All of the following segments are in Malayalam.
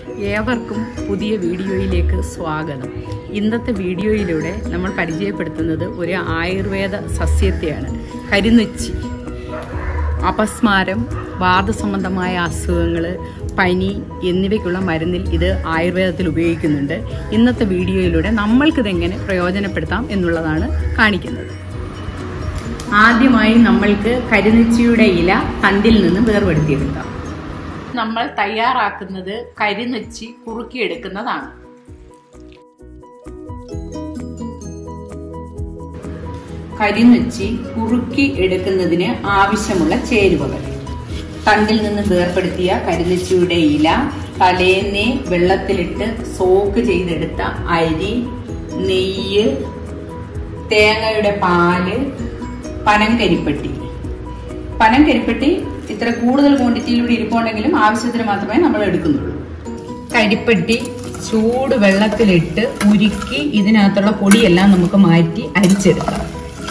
ഏവർക്കും പുതിയ വീഡിയോയിലേക്ക് സ്വാഗതം ഇന്നത്തെ വീഡിയോയിലൂടെ നമ്മൾ പരിചയപ്പെടുത്തുന്നത് ഒരു ആയുർവേദ സസ്യത്തെയാണ് കരിനൊച്ചി അപസ്മാരം വാദസംബന്ധമായ അസുഖങ്ങൾ പനി എന്നിവയ്ക്കുള്ള മരുന്നിൽ ഇത് ആയുർവേദത്തിൽ ഉപയോഗിക്കുന്നുണ്ട് ഇന്നത്തെ വീഡിയോയിലൂടെ നമ്മൾക്കിതെങ്ങനെ പ്രയോജനപ്പെടുത്താം എന്നുള്ളതാണ് കാണിക്കുന്നത് ആദ്യമായി നമ്മൾക്ക് കരിനൊച്ചിയുടെ ഇല തണ്ടിൽ നിന്ന് വേർപെടുത്തിയെടുക്കാം നമ്മൾ തയ്യാറാക്കുന്നത് കരിനൊച്ചി കുറുക്കിയെടുക്കുന്നതാണ് കരിനൊച്ചി കുറുക്കി എടുക്കുന്നതിന് ആവശ്യമുള്ള ചേരുവകൾ തണ്ടിൽ നിന്ന് വേർപെടുത്തിയ കരിനൊച്ചിയുടെ ഇല തലേന്നേ വെള്ളത്തിലിട്ട് സോക്ക് ചെയ്തെടുത്ത അരി നെയ്യ് തേങ്ങയുടെ പാല് പനങ്കരിപ്പെട്ടി പനങ്കരിപ്പെട്ടി ഇത്ര കൂടുതൽ ക്വാണ്ടിറ്റിയിലൂടെ ഇരിപ്പുണ്ടെങ്കിലും ആവശ്യത്തിന് മാത്രമേ നമ്മൾ എടുക്കുന്നുള്ളൂ കരിപ്പെട്ടി ചൂട് വെള്ളത്തിലിട്ട് ഉരുക്കി ഇതിനകത്തുള്ള പൊടിയെല്ലാം നമുക്ക് മാറ്റി അരിച്ചെടുക്കാം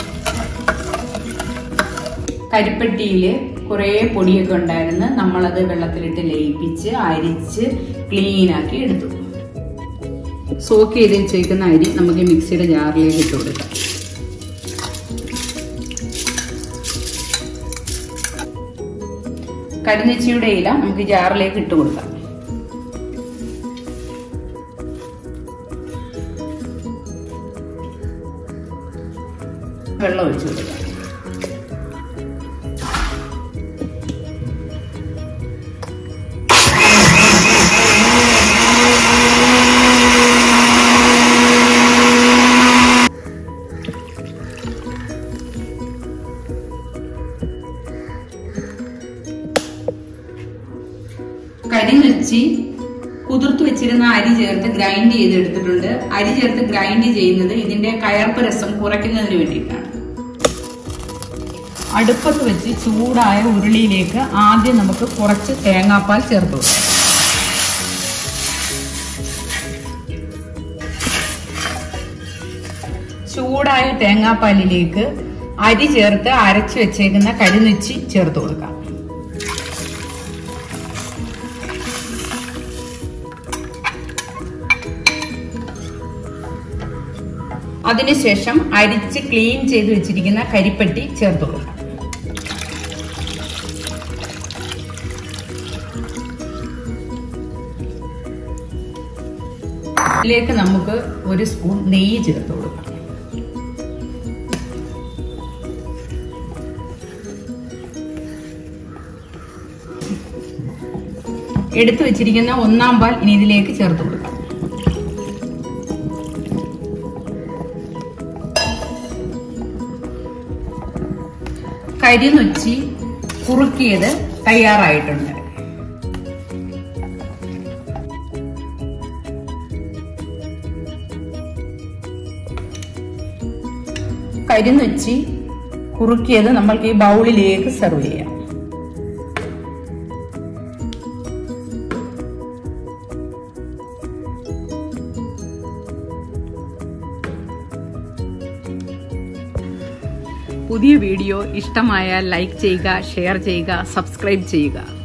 കരിപ്പെട്ടിയിൽ കുറേ പൊടിയൊക്കെ ഉണ്ടായിരുന്നു നമ്മളത് വെള്ളത്തിലിട്ട് ലയിപ്പിച്ച് അരിച്ച് ക്ലീൻ ആക്കി എടുത്തു സോക്ക് ചെയ്ത് വെച്ചേക്കുന്ന അരി നമുക്ക് മിക്സിയുടെ ജാറിലേക്ക് ഇട്ട് കൊടുക്കാം കരിനെച്ചിയുടെ ഇല നമുക്ക് ജാറിലേക്ക് ഇട്ട് കൊടുക്കാം വെള്ളം ഒഴിച്ചു കൊടുക്കാം കരിനെച്ചി കുതിർത്തു വെച്ചിരുന്ന അരി ചേർത്ത് ഗ്രൈൻഡ് ചെയ്തെടുത്തിട്ടുണ്ട് അരി ചേർത്ത് ഗ്രൈൻഡ് ചെയ്യുന്നത് ഇതിന്റെ കയർപ്പ് രസം കുറയ്ക്കുന്നതിന് വേണ്ടിയിട്ടാണ് അടുപ്പത്ത് വെച്ച് ചൂടായ ഉരുളിയിലേക്ക് ആദ്യം നമുക്ക് കുറച്ച് തേങ്ങാപ്പാൽ ചേർത്ത് കൊടുക്കാം ചൂടായ തേങ്ങാപ്പാലിലേക്ക് അരി ചേർത്ത് അരച്ചു വെച്ചേക്കുന്ന കരിനെച്ചി ചേർത്ത് കൊടുക്കാം അതിനുശേഷം അരിച്ച് ക്ലീൻ ചെയ്ത് വെച്ചിരിക്കുന്ന കരിപ്പെട്ടി ചേർത്ത് കൊടുക്കാം ഇതിലേക്ക് നമുക്ക് ഒരു സ്പൂൺ നെയ്യ് ചേർത്ത് കൊടുക്കാം എടുത്തു വെച്ചിരിക്കുന്ന ഒന്നാം പാൽ ഇനി ഇതിലേക്ക് ചേർത്ത് കൊടുക്കാം കരിനൊച്ചി കുറുക്കിയത് തയ്യാറായിട്ടുണ്ട് കരിനൊച്ചി കുറുക്കിയത് നമ്മൾക്ക് ഈ ബൗളിലേക്ക് സെർവ് ചെയ്യാം പുതിയ വീഡിയോ ഇഷ്ടമായാൽ ലൈക്ക് ചെയ്യുക ഷെയർ ചെയ്യുക സബ്സ്ക്രൈബ് ചെയ്യുക